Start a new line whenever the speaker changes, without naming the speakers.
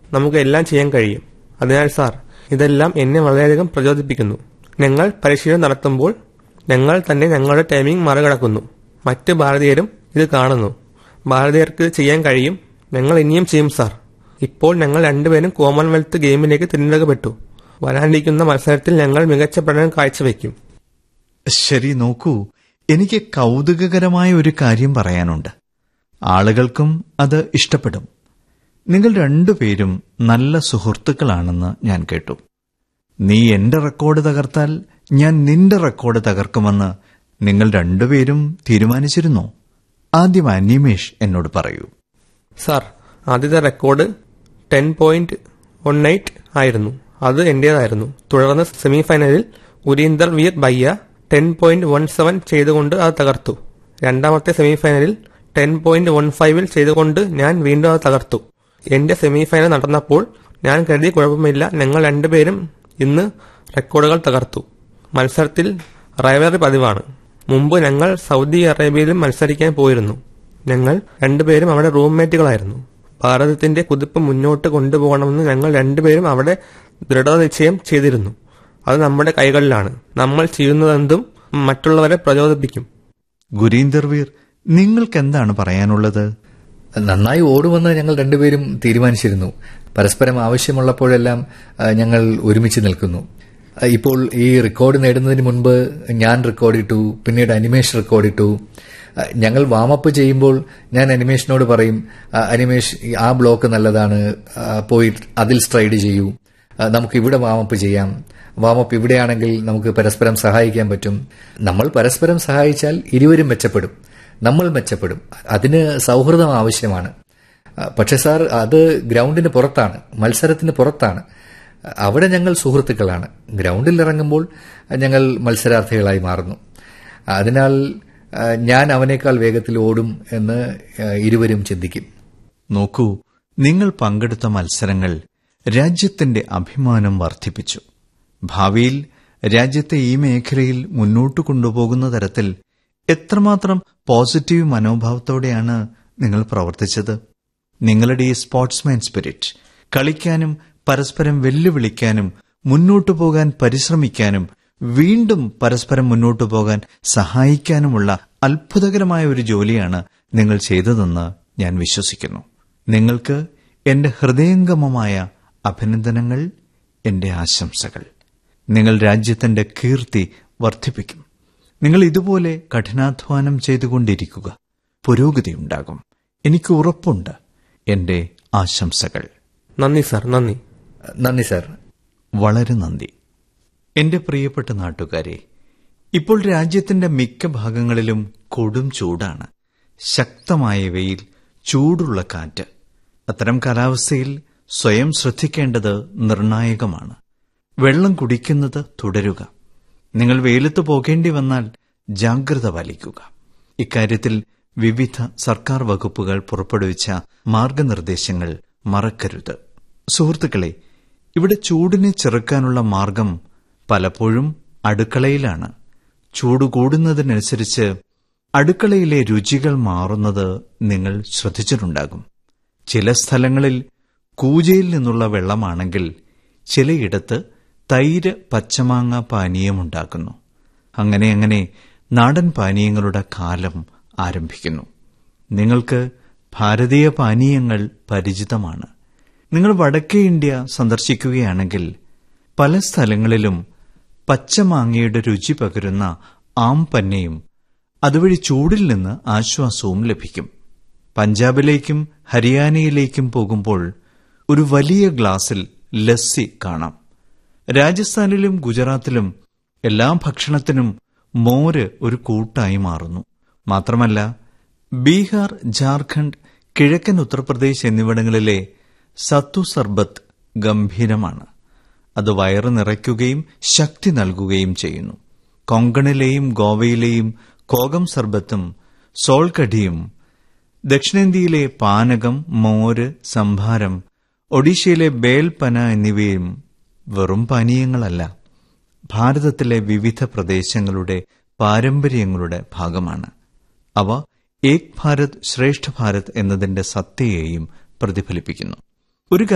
നമുക്ക് എല്ലാം ചെയ്യാൻ കഴിയും അതിനാൽ സാർ ഇതെല്ലാം എന്നെ വളരെയധികം പ്രചോദിപ്പിക്കുന്നു ഞങ്ങൾ പരിശീലനം നടത്തുമ്പോൾ ഞങ്ങൾ തന്നെ ഞങ്ങളുടെ ടൈമിംഗ് മറികടക്കുന്നു മറ്റ് ഭാരതീയരും ഇത് കാണുന്നു ഭാരതീയർക്ക് ഇത് ചെയ്യാൻ കഴിയും ഞങ്ങൾ ഇനിയും ചെയ്യും സാർ ഇപ്പോൾ ഞങ്ങൾ രണ്ടുപേരും കോമൺവെൽത്ത് ഗെയിമിലേക്ക് തിരഞ്ഞെടുക്കപ്പെട്ടു വരാനിരിക്കുന്ന മത്സരത്തിൽ ഞങ്ങൾ മികച്ച പ്രകടനം കാഴ്ചവെക്കും
ശരി നോക്കൂ എനിക്ക് കൗതുകകരമായ ഒരു കാര്യം പറയാനുണ്ട് ആളുകൾക്കും അത് ഇഷ്ടപ്പെടും നിങ്ങൾ രണ്ടുപേരും നല്ല സുഹൃത്തുക്കളാണെന്ന് ഞാൻ കേട്ടു നീ എന്റെ റെക്കോർഡ് തകർത്താൽ ഞാൻ നിന്റെ റെക്കോർഡ് തകർക്കുമെന്ന് നിങ്ങൾ രണ്ടുപേരും തീരുമാനിച്ചിരുന്നോ ആദ്യം അനിമേഷ് എന്നോട് പറയൂ
സാർ ആദ്യത്തെ record ten point one eight ആയിരുന്നു അത് എന്റേതായിരുന്നു തുടർന്ന് സെമിഫൈനലിൽ ഉരീന്ദർ വീർ ബയ്യ ടെൻ പോയിന്റ് വൺ സെവൻ ചെയ്തുകൊണ്ട് അത് തകർത്തു രണ്ടാമത്തെ സെമിഫൈനലിൽ ടെൻ പോയിന്റ് വൺ ഫൈവിൽ ചെയ്തുകൊണ്ട് ഞാൻ വീണ്ടും അത് തകർത്തു എന്റെ സെമിഫൈനൽ നടന്നപ്പോൾ ഞാൻ കരുതി കുഴപ്പമില്ല ഞങ്ങൾ രണ്ടുപേരും ഇന്ന് റെക്കോർഡുകൾ തകർത്തു മത്സരത്തിൽ റൈവലറി പതിവാണ് മുമ്പ് ഞങ്ങൾ സൗദി അറേബ്യയിലും മത്സരിക്കാൻ പോയിരുന്നു ഞങ്ങൾ രണ്ടുപേരും അവിടെ റൂംമേറ്റുകളായിരുന്നു ഭാരതത്തിന്റെ കുതിപ്പ് മുന്നോട്ട് കൊണ്ടുപോകണമെന്ന് ഞങ്ങൾ രണ്ടുപേരും അവിടെ ദൃഢനിശ്ചയം ചെയ്തിരുന്നു അത് നമ്മുടെ കൈകളിലാണ് നമ്മൾ ചെയ്യുന്നതെന്തും മറ്റുള്ളവരെ പ്രചോദിപ്പിക്കും
ഗുരീന്ദർ വീർ നിങ്ങൾക്ക് എന്താണ് പറയാനുള്ളത്
നന്നായി ഓടുമെന്ന് ഞങ്ങൾ രണ്ടുപേരും തീരുമാനിച്ചിരുന്നു പരസ്പരം ആവശ്യമുള്ളപ്പോഴെല്ലാം ആ, ഞങ്ങൾ ഒരുമിച്ച് നിൽക്കുന്നു ആ, ഇപ്പോൾ ഈ റെക്കോർഡ് നേടുന്നതിന് മുൻപ് ഞാൻ റെക്കോർഡിട്ടു പിന്നീട് അനിമേഷ് റെക്കോർഡിട്ടു ആ, ഞങ്ങൾ വാമപ്പ് ചെയ്യുമ്പോൾ ഞാൻ അനിമേഷിനോട് പറയും "ആ, അനിമേഷ് ഈ ആ ബ്ലോക്ക് നല്ലതാണ് ആ, പോയി അതിൽ സ്ട്രൈഡ് ചെയ്യൂ ആ, നമുക്ക് ഇവിടെ വാമപ്പ് ചെയ്യാം വാമപ്പ് ഇവിടെയാണെങ്കിൽ നമുക്ക് പരസ്പരം സഹായിക്കാൻ പറ്റും നമ്മൾ പരസ്പരം സഹായിച്ചാൽ ഇരുവരും മെച്ചപ്പെടും നമ്മൾ മെച്ചപ്പെടും അതിന് സൗഹൃദം ആവശ്യമാണ് ആ, പക്ഷെ സാർ അത് ഗ്രൗണ്ടിന് പുറത്താണ് മത്സരത്തിന് പുറത്താണ് അവിടെ ഞങ്ങൾ സുഹൃത്തുക്കളാണ് ഗ്രൗണ്ടിൽ ഇറങ്ങുമ്പോൾ ഞങ്ങൾ മത്സരാർത്ഥികളായി മാറുന്നു അതിനാൽ ആ, ഞാൻ അവനേക്കാൾ വേഗത്തിൽ ഓടും എന്ന് ആ, ഇരുവരും ചിന്തിക്കും
നോക്കൂ നിങ്ങൾ പങ്കെടുത്ത മത്സരങ്ങൾ രാജ്യത്തിന്റെ അഭിമാനം വർദ്ധിപ്പിച്ചു ഭാവിയിൽ രാജ്യത്തെ ഈ മേഖലയിൽ മുന്നോട്ട് കൊണ്ടുപോകുന്ന തരത്തിൽ എത്രമാത്രം പോസിറ്റീവ് മനോഭാവത്തോടെയാണ് നിങ്ങൾ പ്രവർത്തിച്ചത് നിങ്ങളുടെ ഈ സ്പോർട്സ്മാൻ സ്പിരിറ്റ് കളിക്കാനും പരസ്പരം വെല്ലുവിളിക്കാനും മുന്നോട്ടു പോകാൻ പരിശ്രമിക്കാനും വീണ്ടും പരസ്പരം മുന്നോട്ടു പോകാൻ സഹായിക്കാനുമുള്ള അത്ഭുതകരമായ ഒരു ജോലിയാണ് നിങ്ങൾ ചെയ്തതെന്ന് ഞാൻ വിശ്വസിക്കുന്നു നിങ്ങൾക്ക് എന്റെ ഹൃദയംഗമമായ അഭിനന്ദനങ്ങൾ എന്റെ ആശംസകൾ നിങ്ങൾ രാജ്യത്തിന്റെ കീർത്തി വർദ്ധിപ്പിക്കും നിങ്ങൾ ഇതുപോലെ കഠിനാധ്വാനം ചെയ്തുകൊണ്ടിരിക്കുക പുരോഗതിയുണ്ടാകും എനിക്ക് ഉറപ്പുണ്ട് എന്റെ ആശംസകൾ
നന്ദി സാർ നന്ദി
നന്ദി സാർ
വളരെ നന്ദി എന്റെ പ്രിയപ്പെട്ട നാട്ടുകാരെ ഇപ്പോൾ രാജ്യത്തിന്റെ മിക്ക ഭാഗങ്ങളിലും കൊടും ചൂടാണ് ശക്തമായ വെയിൽ ചൂടുള്ള കാറ്റ് അത്തരം കാലാവസ്ഥയിൽ സ്വയം ശ്രദ്ധിക്കേണ്ടത് നിർണായകമാണ് വെള്ളം കുടിക്കുന്നത് തുടരുക നിങ്ങൾ വെയിലത്ത് പോകേണ്ടി വന്നാൽ ജാഗ്രത പാലിക്കുക ഇക്കാര്യത്തിൽ വിവിധ സർക്കാർ വകുപ്പുകൾ പുറപ്പെടുവിച്ച മാർഗനിർദ്ദേശങ്ങൾ മറക്കരുത് സുഹൃത്തുക്കളെ ഇവിടെ ചൂടിനെ ചെറുക്കാനുള്ള മാർഗം പലപ്പോഴും അടുക്കളയിലാണ് ചൂട് കൂടുന്നതിനനുസരിച്ച് അടുക്കളയിലെ രുചികൾ മാറുന്നത് നിങ്ങൾ ശ്രദ്ധിച്ചിട്ടുണ്ടാകും ചില സ്ഥലങ്ങളിൽ കൂജയിൽ നിന്നുള്ള വെള്ളമാണെങ്കിൽ ചിലയിടത്ത് തൈര് പച്ചമാങ്ങ പാനീയമുണ്ടാക്കുന്നു അങ്ങനെ അങ്ങനെ നാടൻ പാനീയങ്ങളുടെ കാലം ആരംഭിക്കുന്നു നിങ്ങൾക്ക് ഭാരതീയ പാനീയങ്ങൾ പരിചിതമാണ് നിങ്ങൾ വടക്കേ ഇന്ത്യ സന്ദർശിക്കുകയാണെങ്കിൽ പല സ്ഥലങ്ങളിലും പച്ചമാങ്ങയുടെ രുചി പകരുന്ന ആംപന്നയും അതുവഴി ചൂടിൽ നിന്ന് ആശ്വാസവും ലഭിക്കും പഞ്ചാബിലേക്കും ഹരിയാനയിലേക്കും പോകുമ്പോൾ ഒരു വലിയ ഗ്ലാസ്സിൽ ലസ്സി കാണാം രാജസ്ഥാനിലും ഗുജറാത്തിലും എല്ലാ ഭക്ഷണത്തിനും മോര് ഒരു കൂട്ടായി മാറുന്നു മാത്രമല്ല ബീഹാർ ജാർഖണ്ഡ് കിഴക്കൻ ഉത്തർപ്രദേശ് എന്നിവിടങ്ങളിലെ സത്തു സർബത്ത് ഗംഭീരമാണ് അത് വയറ് നിറയ്ക്കുകയും ശക്തി നൽകുകയും ചെയ്യുന്നു കൊങ്കണിലെയും ഗോവയിലെയും കോകം സർബത്തും സോൾകഡിയും ദക്ഷിണേന്ത്യയിലെ പാനകം മോര് സംഭാരം ഒഡീഷയിലെ ബേൽപന എന്നിവയും വെറും പാനീയങ്ങളല്ല ഭാരതത്തിലെ വിവിധ പ്രദേശങ്ങളുടെ പാരമ്പര്യങ്ങളുടെ ഭാഗമാണ് അവ ഏക് ഭാരത് ശ്രേഷ്ഠ ഭാരത് എന്നതിന്റെ സത്യയെയും പ്രതിഫലിപ്പിക്കുന്നു ഒരു